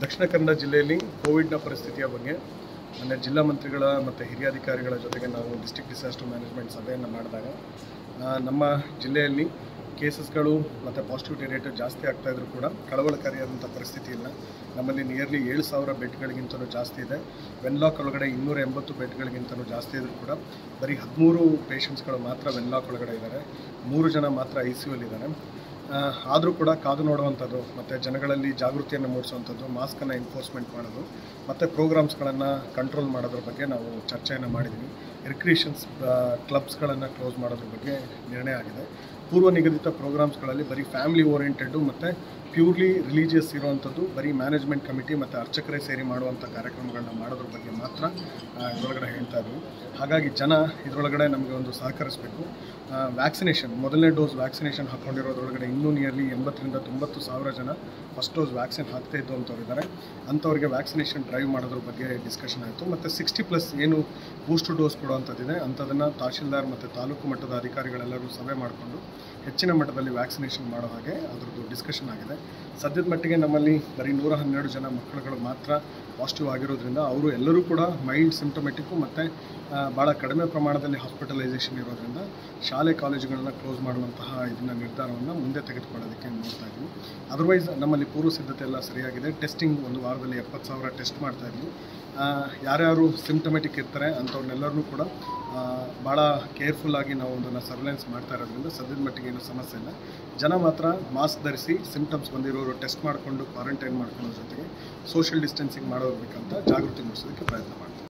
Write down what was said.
ದಕ್ಷಿಣ ಕನ್ನಡ ಜಿಲ್ಲೆಯಲ್ಲಿ ಕೋವಿಡ್ನ ಪರಿಸ್ಥಿತಿಯ ಬಗ್ಗೆ ನನ್ನ ಜಿಲ್ಲಾ ಮಂತ್ರಿಗಳ ಮತ್ತು ಹಿರಿಯ ಅಧಿಕಾರಿಗಳ ಜೊತೆಗೆ ನಾವು ಡಿಸ್ಟ್ರಿಕ್ಟ್ ಡಿಸಾಸ್ಟರ್ ಮ್ಯಾನೇಜ್ಮೆಂಟ್ ಸಭೆಯನ್ನು ಮಾಡಿದಾಗ ಆ, ನಮ್ಮ ಜಿಲ್ಲೆಯಲ್ಲಿ ಕೇಸಸ್ಗಳು ಮತ್ತು ಪಾಸಿಟಿವಿಟಿ ರೇಟ್ ಜಾಸ್ತಿ ಆಗ್ತಾ ಇದ್ರೂ ಕೂಡ ಕಳವಳಕಾರಿಯಾದಂಥ ಪರಿಸ್ಥಿತಿ ಇಲ್ಲ ನಮ್ಮಲ್ಲಿ ನಿಯರ್ಲಿ ಏಳು ಸಾವಿರ ಬೆಡ್ಗಳಿಗಿಂತಲೂ ಜಾಸ್ತಿ ಇದೆ ವೆನ್ಲಾಕ್ ಒಳಗಡೆ ಇನ್ನೂರ ಎಂಬತ್ತು ಬೆಡ್ಗಳಿಗಿಂತಲೂ ಜಾಸ್ತಿ ಇದ್ರೂ ಕೂಡ ಬರೀ ಹದಿಮೂರು ಪೇಷಂಟ್ಸ್ಗಳು ಮಾತ್ರ ವೆನ್ಲಾಕ್ ಒಳಗಡೆ ಇದ್ದಾರೆ ಮೂರು ಜನ ಮಾತ್ರ ಐ ಸಿ ಇದ್ದಾರೆ ಆದರೂ ಕೂಡ ಕಾದು ನೋಡುವಂಥದ್ದು ಮತ್ತು ಜನಗಳಲ್ಲಿ ಜಾಗೃತಿಯನ್ನು ಮೂಡಿಸುವಂಥದ್ದು ಮಾಸ್ಕನ್ನು ಎನ್ಫೋರ್ಸ್ಮೆಂಟ್ ಮಾಡೋದು ಮತ್ತು ಪ್ರೋಗ್ರಾಮ್ಸ್ಗಳನ್ನು ಕಂಟ್ರೋಲ್ ಮಾಡೋದ್ರ ಬಗ್ಗೆ ನಾವು ಚರ್ಚೆಯನ್ನು ಮಾಡಿದ್ವಿ ರಿಕ್ರಿಯೇಷನ್ಸ್ ಕ್ಲಬ್ಸ್ಗಳನ್ನು ಕ್ಲೋಸ್ ಮಾಡೋದ್ರ ಬಗ್ಗೆ ನಿರ್ಣಯ ಆಗಿದೆ ಪೂರ್ವ ನಿಗದಿತ ಪ್ರೋಗ್ರಾಮ್ಸ್ಗಳಲ್ಲಿ ಬರೀ ಫ್ಯಾಮಿಲಿ ಓರಿಯೆಂಟೆಡ್ಡು ಮತ್ತು ಪ್ಯೂರ್ಲಿ ರಿಲೀಜಿಯಸ್ ಇರುವಂಥದ್ದು ಬರೀ ಮ್ಯಾನೇಜ್ಮೆಂಟ್ ಕಮಿಟಿ ಮತ್ತು ಅರ್ಚಕರೇ ಸೇರಿ ಮಾಡುವಂಥ ಕಾರ್ಯಕ್ರಮಗಳನ್ನ ಮಾಡೋದ್ರ ಬಗ್ಗೆ ಮಾತ್ರ ಆ, ಇದರೊಳಗಡೆ ಹೇಳ್ತಾ ಇದ್ವಿ ಹಾಗಾಗಿ ಜನ ಇದರೊಳಗಡೆ ನಮಗೆ ಒಂದು ಸಹಕರಿಸಬೇಕು ವ್ಯಾಕ್ಸಿನೇಷನ್ ಮೊದಲನೇ ಡೋಸ್ ವ್ಯಾಕ್ಸಿನೇಷನ್ ಹಾಕ್ಕೊಂಡಿರೋದ್ರೊಳಗಡೆ ಇನ್ನೂ ನಿಯರ್ಲಿ ಎಂಬತ್ತರಿಂದ ತೊಂಬತ್ತು ಸಾವಿರ ಜನ ಫಸ್ಟ್ ಡೋಸ್ ವ್ಯಾಕ್ಸಿನ್ ಹಾಕ್ತಾ ಇದ್ದು ಅಂಥವ್ರು ಇದ್ದಾರೆ ಅಂಥವ್ರಿಗೆ ವ್ಯಾಕ್ಸಿನೇಷನ್ ಡ್ರೈವ್ ಮಾಡೋದ್ರ ಬಗ್ಗೆ ಡಿಸ್ಕಷನ್ ಆಯಿತು ಮತ್ತು ಸಿಕ್ಸ್ಟಿ ಪ್ಲಸ್ ಏನು ಬೂಸ್ಟರ್ ಡೋಸ್ ಕೊಡುವಂಥದ್ದಿದೆ ಅಂಥದನ್ನು ತಹಶೀಲ್ದಾರ್ ಮತ್ತು ತಾಲೂಕು ಮಟ್ಟದ ಅಧಿಕಾರಿಗಳೆಲ್ಲರೂ ಸಭೆ ಮಾಡಿಕೊಂಡು ಹೆಚ್ಚಿನ ಮಟ್ಟದಲ್ಲಿ ವ್ಯಾಕ್ಸಿನೇಷನ್ ಮಾಡೋ ಹಾಗೆ ಅದರದ್ದು ಡಿಸ್ಕಷನ್ ಆಗಿದೆ ಸದ್ಯದ ಮಟ್ಟಿಗೆ ನಮ್ಮಲ್ಲಿ ಬರೀ ನೂರ ಹನ್ನೆರಡು ಜನ ಮಕ್ಕಳುಗಳು ಮಾತ್ರ ಪಾಸಿಟಿವ್ ಆಗಿರೋದ್ರಿಂದ ಅವರು ಎಲ್ಲರೂ ಕೂಡ ಮೈಲ್ಡ್ ಸಿಂಪ್ಟಮೆಟಿಕ್ಕು ಮತ್ತು ಭಾಳ ಕಡಿಮೆ ಪ್ರಮಾಣದಲ್ಲಿ ಹಾಸ್ಪಿಟಲೈಸೇಷನ್ ಇರೋದ್ರಿಂದ ಶಾಲೆ ಕಾಲೇಜುಗಳನ್ನ ಕ್ಲೋಸ್ ಮಾಡುವಂತಹ ಇದನ್ನ ನಿರ್ಧಾರವನ್ನು ಮುಂದೆ ತೆಗೆದುಕೊಳ್ಳೋದಕ್ಕೆ ನೋಡ್ತಾ ಇದ್ವಿ ಅದರ್ವೈಸ್ ನಮ್ಮಲ್ಲಿ ಪೂರ್ವ ಸಿದ್ಧತೆ ಎಲ್ಲ ಸರಿಯಾಗಿದೆ ಟೆಸ್ಟಿಂಗ್ ಒಂದು ವಾರದಲ್ಲಿ ಎಪ್ಪತ್ತು ಸಾವಿರ ಟೆಸ್ಟ್ ಮಾಡ್ತಾ ಇದ್ವಿ ಆ, ಯಾರ್ಯಾರು ಸಿಂಪ್ಟಮೆಟಿಕ್ ಇರ್ತಾರೆ ಅಂಥವ್ರನ್ನೆಲ್ಲರನ್ನೂ ಕೂಡ ಆ, ಭಾಳ ಕೇರ್ಫುಲ್ಲಾಗಿ ನಾವು ಅದನ್ನು ಸರ್ವೆಲೆನ್ಸ್ ಮಾಡ್ತಾ ಇರೋದ್ರಿಂದ ಸದ್ಯದ ಮಟ್ಟಿಗೆ ಏನೂ ಸಮಸ್ಯೆ ಇಲ್ಲ ಜನ ಮಾತ್ರ ಮಾಸ್ಕ್ ಧರಿಸಿ ಸಿಂಪ್ಟಮ್ಸ್ ಬಂದಿರೋರು ಟೆಸ್ಟ್ ಮಾಡಿಕೊಂಡು ಕ್ವಾರಂಟೈನ್ ಮಾಡ್ಕೊಳ್ಳೋ ಜೊತೆಗೆ ಸೋಷಿಯಲ್ ಡಿಸ್ಟೆನ್ಸಿಂಗ್ ಮಾಡೋದಕ್ಕಂತ ಜಾಗೃತಿ ಮೂಡಿಸೋದಕ್ಕೆ ಪ್ರಯತ್ನ ಮಾಡ್ತೀವಿ